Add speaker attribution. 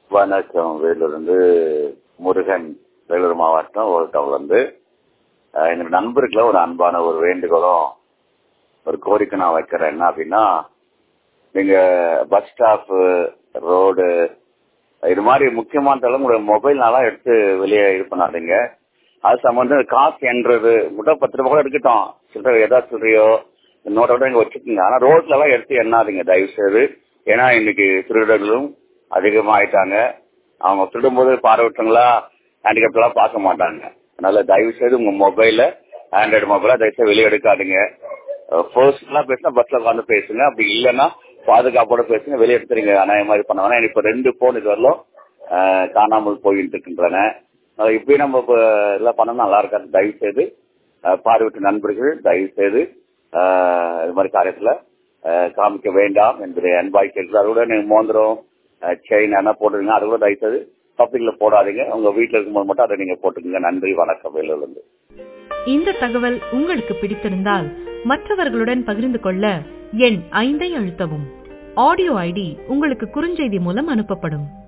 Speaker 1: வணக்கம் வேலூர் வந்து முருகன் வேலூர் மாவட்டம் ஓல்டவுன்ல இருந்து அஹ், என்னோட நண்பருக்குள்ள ஒரு அன்பான ஒரு வேண்டுகோளும் ஒரு கோரிக்கை நான் வைக்கிறேன் என்ன அப்படின்னா நீங்க பஸ் ஸ்டாப் ரோடு இது மாதிரி முக்கியமான தளம் உங்களோட மொபைல்னாலாம் எடுத்து வெளியே இது பண்ணாதீங்க அது சம்பந்தம் காசு என்றது முட்டை பத்து ரூபாய் கூட இருக்கட்டும் சில்லறை ஏதாவது சில்லறையோ நோட்டோட இங்க வச்சுக்கோங்க ஆனா ரோட்ல எல்லாம் எடுத்து எண்ணாதீங்க தயவு செய்து ஏன்னா இன்னைக்கு திருடர்களும் அதிகமாயிட்டாங்க அவங்க திருடும்போது பார்வையற்றங்களா ஹேண்டிகேப்லாம் பார்க்க மாட்டாங்க அதனால தயவு செய்து உங்க மொபைல ஆண்ட்ராய்டு மொபைலா தயவு செய்து வெளியே எடுக்காதீங்க பர்சனலா பேசினா பஸ்ல உட்காந்து பேசுங்க அப்படி இல்லைன்னா பாதுகாப்போட பேசுங்க வெளியே எடுத்துறீங்க அநாயகமா இது பண்ண வேணாம் இப்ப ரெண்டு போன் இது வரலும் அஹ், காணாமல் போயிட்டு இருக்கின்றன அஹ் இப்படி நம்ம இப்ப எல்லாம் பண்ணணும் நல்லா இருக்காது தயவு செய்து அஹ், பார்வையற்ற நண்பர்கள் தயவு செய்து அஹ், இது மாதிரி காரியத்துல அஹ், காமிக்க வேண்டாம் என்பதை அன்பாய் கேட்கிறது அதோட நீங்க மோந்திரம் செயின் என்ன போட்டுருங்க அது கூட தயவு செய்து பப்ளிக்ல போடாதீங்க உங்க வீட்டுல இருக்கும்போது மட்டும் அதை நீங்க போட்டுக்கோங்க நன்றி வணக்கம் வேலூர்ல இருந்து
Speaker 2: இந்த தகவல் உங்களுக்கு பிடித்திருந்தால் மற்றவர்களுடன் பகிர்ந்து கொள்ள எண் ஐந்தை அழுத்தவும் ஆடியோ ஐடி உங்களுக்கு குறுஞ்செய்தி மூலம் அனுப்பப்படும்